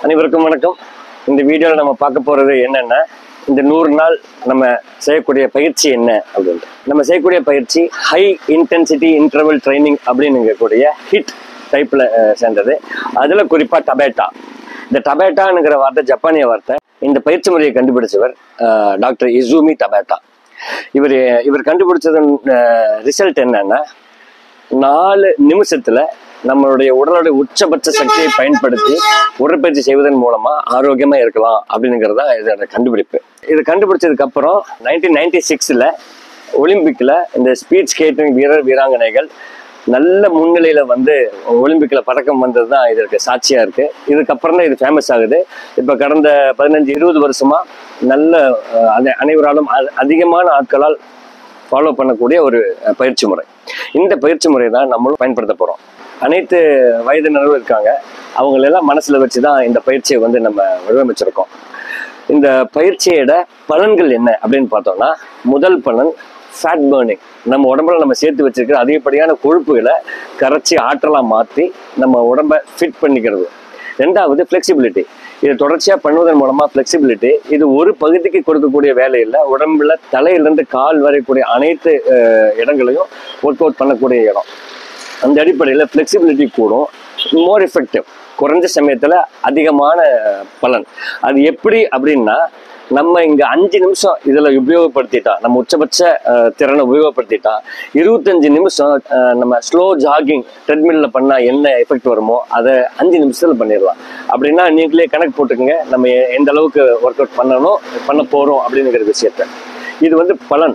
அனைவருக்கும் வணக்கம் இந்த வீடியோவில் நம்ம பார்க்க போறது என்னன்னா இந்த நூறு நாள் நம்ம செய்யக்கூடிய பயிற்சி என்ன அப்படின்ட்டு நம்ம செய்யக்கூடிய பயிற்சி ஹை இன்டென்சிட்டி இன்டர்வல் ட்ரைனிங் அப்படின்னுங்கக்கூடிய ஹிட் டைப்ல சேர்ந்தது அதுல குறிப்பா டபேட்டா இந்த டபேட்டாங்கிற வார்த்தை ஜப்பானிய வார்த்தை இந்த பயிற்சி முறையை கண்டுபிடிச்சவர் அஹ், டாக்டர் இசூமி டபேட்டா இவர் இவர் கண்டுபிடிச்சதன் ரிசல்ட் என்னன்னா நாலு நிமிஷத்துல நம்மளுடைய உடலுடைய உச்சபட்ச சக்தியை பயன்படுத்தி உடற்பயிற்சி செய்வதன் மூலமா ஆரோக்கியமா இருக்கலாம் அப்படிங்கிறதா இதோட கண்டுபிடிப்பு இது கண்டுபிடிச்சதுக்கு அப்புறம் நைன்டீன் நைன்டி சிக்ஸ்ல ஒலிம்பிக்ல இந்த ஸ்பீட் ஸ்கேட்டிங் வீரர் வீராங்கனைகள் நல்ல முன்னிலையில வந்து ஒலிம்பிக்ல பதக்கம் வந்தது தான் இதற்கு சாட்சியா இருக்கு இதுக்கப்புறம் தான் இது ஃபேமஸ் ஆகுது இப்ப கடந்த பதினஞ்சு இருபது வருஷமா நல்ல அஹ், அனை- அனைவராலும் அ- அதிகமான ஆட்களால் ஃபாலோ பண்ணக்கூடிய ஒரு அஹ், பயிற்சி முறை இந்த பயிற்சி முறை தான் நம்மளும் பயன்படுத்த போறோம் அனைத்து வயதினரும் இருக்காங்க அவங்களெல்லாம் மனசுல வச்சு தான் இந்த பயிற்சியை வந்து நம்ம வடிவமைச்சிருக்கோம் இந்த பயிற்சியோட பலன்கள் என்ன அப்படின்னு பார்த்தோம்னா முதல் பலன் ஃபேட் பர்னிங் நம்ம உடம்புல நம்ம சேர்த்து வச்சிருக்கிற அதிகப்படியான கொழுப்புகளை கரைச்சி ஆற்றலா மாற்றி நம்ம உடம்ப ஃபிட் பண்ணிக்கிறது ரெண்டாவது ஃப்ளெக்சிபிலிட்டி இது தொடர்ச்சியா பண்ணுவதன் மூலமா ஃப்ளெக்சிபிலிட்டி இது ஒரு பகுதிக்கு கொடுக்கக்கூடிய வேலை இல்லை உடம்புல தலையிலிருந்து கால் வரைக்கூடிய அனைத்து அஹ், இடங்களையும் ஒர்க் அவுட் பண்ணக்கூடிய இடம் அந்த அடிப்படையில் ஃப்ளெக்சிபிலிட்டி கூடும் மோர் எஃபெக்டிவ் குறைஞ்ச சமயத்தில் அதிகமான பலன் அது எப்படி அப்படின்னா நம்ம இங்க அஞ்சு நிமிஷம் இதுல உபயோகப்படுத்திட்டா நம்ம உச்சபட்ச அஹ், திறனை உபயோகப்படுத்திட்டா இருபத்தஞ்சு நிமிஷம் அஹ், நம்ம ஸ்லோ ஜாகிங் ட்ரெட்மில்ல பண்ணா என்ன எஃபெக்ட் வருமோ அதை அஞ்சு நிமிஷத்துல பண்ணிடலாம் அப்படின்னா நீங்களே கணக்கு போட்டுக்கங்க நம்ம எ- எந்த அளவுக்கு ஒர்க் அவுட் பண்ணணும் பண்ண போறோம் அப்படிங்கிற விஷயத்த இது வந்து பலன்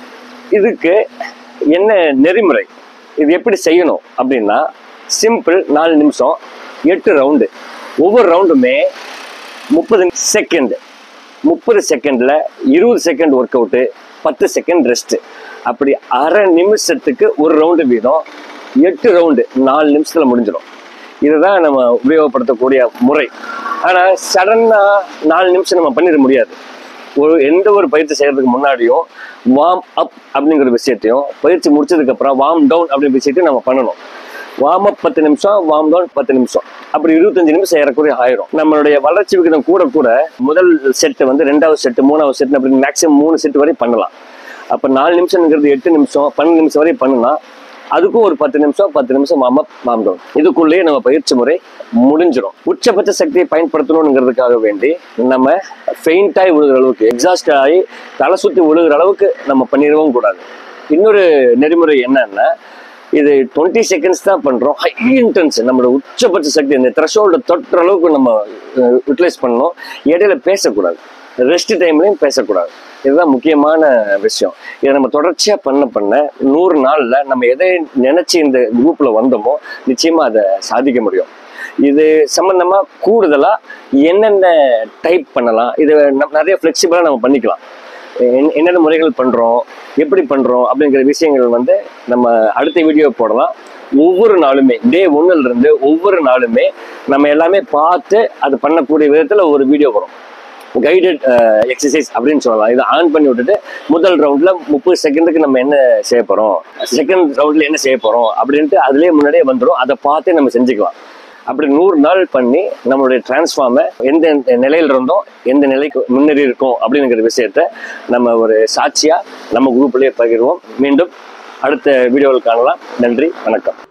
இதுக்கு என்ன நெறிமுறை இது எப்படி செய்யணும் அப்படின்னா சிம்பிள் நாலு நிமிஷம் எட்டு ரவுண்டு ஒவ்வொரு ரவுண்டுமே முப்பது செகண்ட் முப்பது செகண்ட்ல இருபது செகண்ட் ஒர்க் அவுட்டு பத்து செகண்ட் ரெஸ்ட் அப்படி அரை நிமிஷத்துக்கு ஒரு ரவுண்டு வீதம் எட்டு ரவுண்டு நாலு நிமிஷத்துல முடிஞ்சிடும் இதுதான் நம்ம உபயோகப்படுத்தக்கூடிய முறை ஆனா சடனா நாலு நிமிஷம் நம்ம பண்ணிட முடியாது ஒரு எந்த ஒரு பயிற்சி செய்யறதுக்கு முன்னாடியும் வார்ம் அப் அப்படிங்கிற விஷயத்தையும் பயிற்சி முடிச்சதுக்கு அப்புறம் வார்ம் டவுன் அப்படிங்கிற விஷயத்தையும் நம்ம பண்ணணும் வார்ம் அப் பத்து நிமிஷம் வார்ம் டவுன் பத்து நிமிஷம் அப்படி இருபத்தஞ்சு நிமிஷம் ஏறக்குறைய ஆயிரும் நம்மளுடைய வளர்ச்சி விகிதம் கூட கூட முதல் செட்டு வந்து ரெண்டாவது செட்டு மூணாவது செட் அப்படி மேக்ஸிமம் மூணு செட் வரை பண்ணலாம் அப்ப நாலு நிமிஷம்ங்கிறது எட்டு நிமிஷம் பன்னெண்டு நிமிஷம் வரை பண்ணலாம் அதுக்கும் ஒரு பத்து நிமிஷம் பத்து நிமிஷம் வார்ம் அப் வார்ம் டவுன் இதுக்குள்ளேயே நம்ம பயிற்சி முறை முடிஞ்சிடும் உச்சபட்ச சக்தியை பயன்படுத்தணுங்கிறதுக்காக வேண்டி நம்ம ஃபெயிண்டாகி விழுகிற அளவுக்கு எக்ஸாஸ்ட் ஆகி தலை சுற்றி விழுகிற அளவுக்கு நம்ம பண்ணிடவும் கூடாது இன்னொரு நெறிமுறை என்னன்னா இது டுவெண்ட்டி செகண்ட்ஸ் தான் பண்றோம் ஹை இன்டென்ஸ் நம்மளோட உச்சபட்ச சக்தி இந்த த்ரெஷோல்ட தொட்டுற அளவுக்கு நம்ம யூட்டிலைஸ் பண்ணணும் இடையில பேசக்கூடாது ரெஸ்ட் டைம்லையும் பேசக்கூடாது இதுதான் முக்கியமான விஷயம் இதை நம்ம தொடர்ச்சியா பண்ண பண்ண நூறு நாள்ல நம்ம எதை நினைச்சு இந்த குரூப்ல வந்தோமோ நிச்சயமா அதை சாதிக்க முடியும் இது சம்பந்தமா கூடுதலா என்னென்ன டைப் பண்ணலாம் இது நம்ம நிறைய ஃபிளெக்சிபிளா நம்ம பண்ணிக்கலாம் என்ன- என்னென்ன முறைகள் பண்றோம் எப்படி பண்றோம் அப்படிங்கிற விஷயங்கள் வந்து நம்ம அடுத்த வீடியோ போடலாம் ஒவ்வொரு நாளுமே டே ஒன்னுல இருந்து ஒவ்வொரு நாளுமே நம்ம எல்லாமே பார்த்து அது பண்ணக்கூடிய விதத்துல ஒரு வீடியோ வரும் கைடட் எக்ஸசைஸ் அப்படின்னு சொல்லலாம் இதை ஆன் பண்ணி விட்டுட்டு முதல் ரவுண்ட்ல முப்பது செகண்டுக்கு நம்ம என்ன செய்ய போறோம் செகண்ட் ரவுண்ட்ல என்ன செய்ய போறோம் அப்படின்ட்டு அதுலயே முன்னாடியே வந்துடும் அதை பார்த்தே நம்ம செஞ்சுக்கலாம் அப்படி நூறு நாள் பண்ணி நம்மளுடைய டிரான்ஸ்ஃபார்மை எந்த எந்த நிலையில இருந்தோம் எந்த நிலைக்கு முன்னேறி இருக்கோம் அப்படிங்கிற விஷயத்த நம்ம ஒரு சாட்சியா நம்ம குரூப்லயே பகிர்வோம் மீண்டும் அடுத்த வீடியோவில் காணலாம் நன்றி வணக்கம்